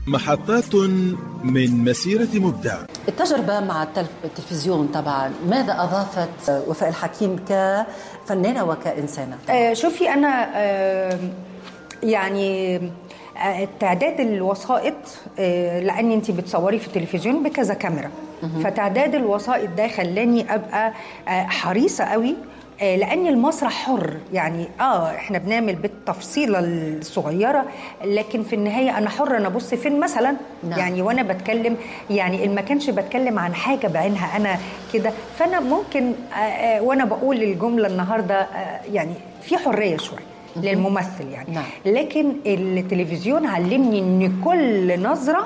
محطات من مسيرة مبدع التجربة مع التلفزيون طبعا ماذا أضافت وفاء الحكيم كفنانة وكإنسانة؟ آه شوفي أنا آه يعني آه، تعداد الوسائط آه، لان انت بتصوري في التلفزيون بكذا كاميرا فتعداد الوسائط ده خلاني ابقى آه، حريصه قوي آه، لان المسرح حر يعني اه احنا بنعمل بالتفصيله الصغيره لكن في النهايه انا حر انا ابص فين مثلا نعم. يعني وانا بتكلم يعني ما كانش بتكلم عن حاجه بعينها انا كده فانا ممكن آه، آه، وانا بقول الجمله النهارده آه، يعني في حريه شويه للممثل يعني نعم. لكن التلفزيون علمني ان كل نظره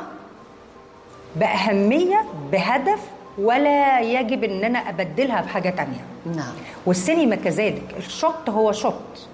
باهميه بهدف ولا يجب ان انا ابدلها بحاجه تانية نعم والسينما كذلك الشوت هو شوت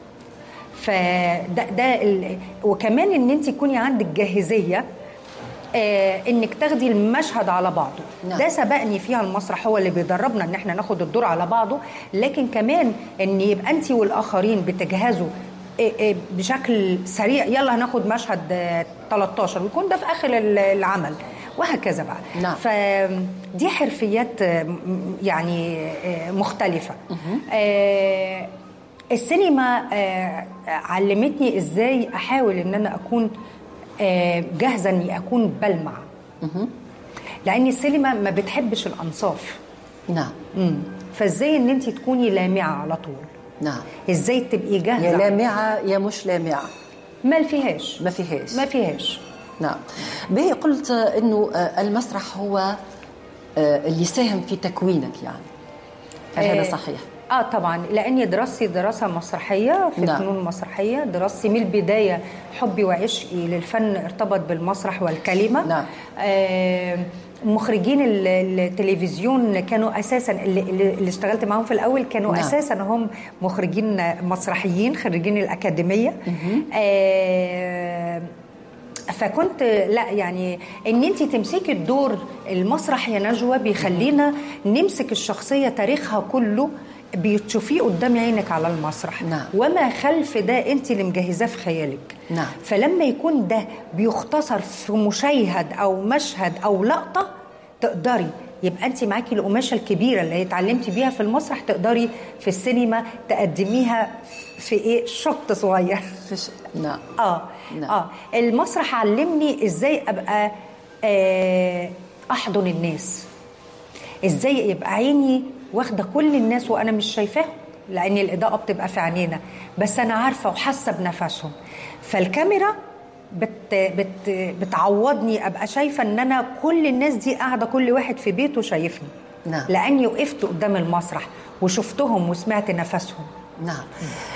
فده ده ال... وكمان ان انت يكوني عندك جاهزيه آه انك تاخدي المشهد على بعضه نعم. ده سبقني فيها المسرح هو اللي بيدربنا ان احنا ناخد الدور على بعضه لكن كمان ان يبقى انت والاخرين بتجهزوا آه، آه، بشكل سريع يلا هناخد مشهد آه، 13 ويكون ده في اخر ال- العمل وهكذا بقى نعم. فدي حرفيات آه، م- يعني آه، مختلفه آه، السينما آه، علمتني ازاي احاول ان انا اكون آه، جاهزه اني اكون بلمع لان السينما ما بتحبش الانصاف نعم مم. فازاي ان انت تكوني لامعه على طول نعم ازاي تبقي يا جاهزه لامعة يا مش لامعة ما فيهاش ما فيهاش ما فيهاش نعم به قلت انه آه، المسرح هو آه، اللي ساهم في تكوينك يعني هل هذا آه، صحيح؟ اه طبعا لاني دراستي دراسه مسرحيه في نعم. الفنون المسرحيه دراستي من البدايه حبي وعشقي للفن ارتبط بالمسرح والكلمه نعم. آه مخرجين ال- التلفزيون كانوا اساسا اللي, اللي اشتغلت معاهم في الاول كانوا نعم. نعم. اساسا هم مخرجين مسرحيين خريجين الاكاديميه آه فكنت لا يعني ان انت تمسكي الدور المسرح يا نجوى بيخلينا نمسك الشخصيه تاريخها كله بتشوفيه قدام عينك على المسرح نعم. وما خلف ده انت اللي مجهزاه في خيالك نعم. فلما يكون ده بيختصر في مشيهد او مشهد او لقطه تقدري يبقى انت معاكي القماشه الكبيره اللي اتعلمتي بيها في المسرح تقدري في السينما تقدميها في ايه شط صغير فيش نعم اه نعم. اه المسرح علمني ازاي ابقى آه احضن الناس ازاي يبقى عيني واخده كل الناس وانا مش شايفاهم لان الاضاءه بتبقى في عينينا بس انا عارفه وحاسه بنفسهم فالكاميرا بت بت بتعوضني ابقى شايفه ان انا كل الناس دي قاعده كل واحد في بيته شايفني نعم. لاني وقفت قدام المسرح وشفتهم وسمعت نفسهم نعم